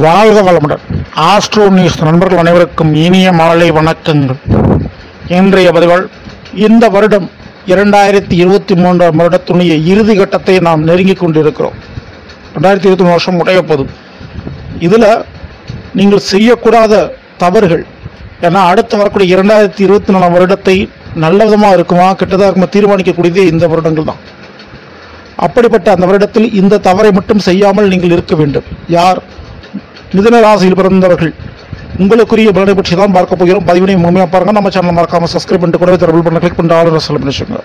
வாழ்க வளமுடன் astro news நண்பர்கள் அனைவருக்கும் இனிய மாலை வணக்கங்கள் இன்றைய பதிவுகள் இந்த வருடம் இரண்டாயிரத்தி இருபத்தி மூன்றாம் வருடத்துடைய இறுதி கட்டத்தை நாம் நெருங்கிக் கொண்டிருக்கிறோம் ரெண்டாயிரத்தி இருபத்தி மூணு வருஷம் உடைய போதும் இதில் நீங்கள் செய்யக்கூடாத தவறுகள் ஏன்னா அடுத்து வரக்கூடிய இரண்டாயிரத்தி இருபத்தி நாலாம் வருடத்தை நல்ல விதமாக இருக்குமா கெட்டதாக இருக்குமா தீர்மானிக்கக்கூடியதே இந்த வருடங்கள் தான் அப்படிப்பட்ட அந்த வருடத்தில் இந்த தவறை மட்டும் செய்யாமல் நீங்கள் இருக்க வேண்டும் யார் மிதுன ராசியில் பிறந்தவர்கள் உங்களுக்குரிய பலனை பற்றி தான் பார்க்க போகிறோம் பதிவினை முழுமையாக பாருங்க நம்ம சேனல் மறக்காம சப்ஸ்கிரைப் பண்ணிட்டு கூடவே தொடர்பு பண்ண கிளிக் பண்ணி ஆளுநர் செலவு பண்ணிச்சுங்க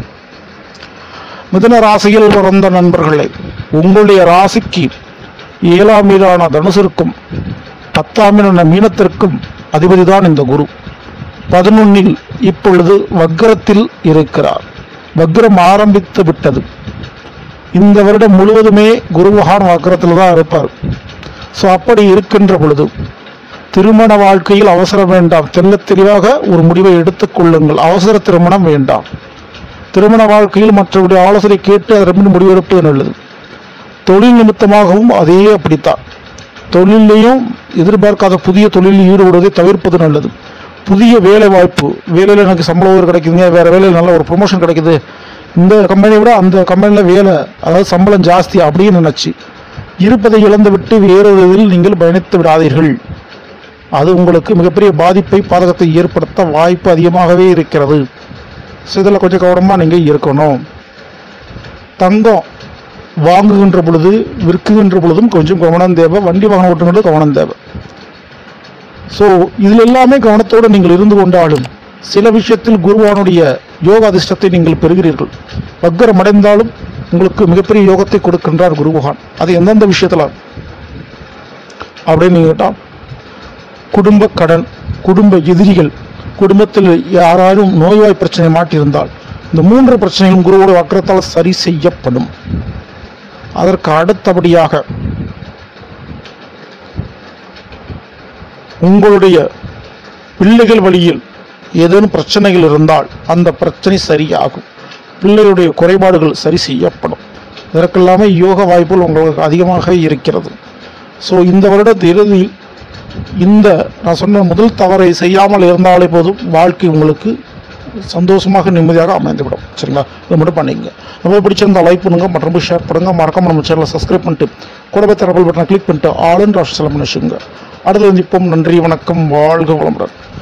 மிதுன ராசியில் பிறந்த நண்பர்களே உங்களுடைய ராசிக்கு ஏழாம் வீடான தனுசிற்கும் பத்தாம் வீடான மீனத்திற்கும் அதிபதி தான் இந்த குரு பதினொன்னில் இப்பொழுது வக்ரத்தில் இருக்கிறார் வக்ரம் ஆரம்பித்து விட்டது இந்த வருடம் முழுவதுமே குரு மகான் வக்ரத்தில் தான் இருப்பார் ஸோ அப்படி இருக்கின்ற பொழுது திருமண வாழ்க்கையில் அவசரம் வேண்டாம் தெள்ளத் தெளிவாக ஒரு முடிவை எடுத்துக் கொள்ளுங்கள் அவசர திருமணம் வேண்டாம் திருமண வாழ்க்கையில் மற்றவருடைய ஆலோசனை கேட்டு அதற்கு முடிவெடுப்பது நல்லது தொழில் நிமித்தமாகவும் அதே அப்படித்தான் தொழிலையும் எதிர்பார்க்காத புதிய தொழிலில் ஈடுபடுவதை தவிர்ப்பது நல்லது புதிய வேலை வாய்ப்பு வேலையில் எனக்கு சம்பளம் ஒரு கிடைக்குதுங்க வேற வேலையில் நல்ல ஒரு ப்ரொமோஷன் கிடைக்குது இந்த கம்பெனியை விட அந்த கம்பெனியில் வேலை அதாவது சம்பளம் ஜாஸ்தி அப்படின்னு நினைச்சு இருப்பதை இழந்து விட்டு வேறொரு இதில் நீங்கள் பயணித்து விடாதீர்கள் அது உங்களுக்கு மிகப்பெரிய பாதிப்பை பாதகத்தை ஏற்படுத்த வாய்ப்பு அதிகமாகவே இருக்கிறது ஸோ இதில் கொஞ்சம் கவனமாக நீங்கள் இருக்கணும் தங்கம் வாங்குகின்ற பொழுது விற்குகின்ற பொழுதும் கொஞ்சம் கவனம் தேவை வண்டி வாகனம் ஓட்டுகிறது கவனம் தேவை ஸோ இதில் எல்லாமே கவனத்தோடு நீங்கள் இருந்து கொண்டாலும் சில விஷயத்தில் குருவானுடைய யோக அதிர்ஷ்டத்தை நீங்கள் பெறுகிறீர்கள் வக்கரம் அடைந்தாலும் உங்களுக்கு மிகப்பெரிய யோகத்தை கொடுக்கின்றார் குரு பகவான் அது எந்தெந்த விஷயத்தில் அப்படின்னு கேட்டால் குடும்ப கடன் குடும்ப எதிரிகள் குடும்பத்தில் யாராலும் நோய்வாய் பிரச்சனை மாட்டியிருந்தால் இந்த மூன்று பிரச்சனைகளும் குருவோட வக்கரத்தால் சரி செய்யப்படும் அதற்கு அடுத்தபடியாக உங்களுடைய பிள்ளைகள் வழியில் ஏதேனும் பிரச்சனைகள் இருந்தால் அந்த பிரச்சனை சரியாகும் பிள்ளைகளுடைய குறைபாடுகள் சரி செய்யப்படும் இதற்கெல்லாமே யோக வாய்ப்புகள் உங்களுக்கு அதிகமாக இருக்கிறது ஸோ இந்த வருட இறுதியில் இந்த நான் சொன்ன முதல் தவறை செய்யாமல் இருந்தாலே போதும் வாழ்க்கை உங்களுக்கு சந்தோஷமாக நிம்மதியாக அமைந்துவிடும் சரிங்களா இது மட்டும் பண்ணிக்கங்க ரொம்ப பிடிச்சிருந்தா லைக் பண்ணுங்க மற்றும் ஷேர் பண்ணுங்க மறக்காம நம்ம சேனலை சப்ஸ்கிரைப் பண்ணிட்டு கூடவே தரப்பல் பட்டனை கிளிக் பண்ணிட்டு ஆளுன்ற ஆப்ஷன் செலக்ட் பண்ணி வச்சுக்கோங்க அடுத்து வந்து இப்போ நன்றி வணக்கம் வாழ்க வளமுடன்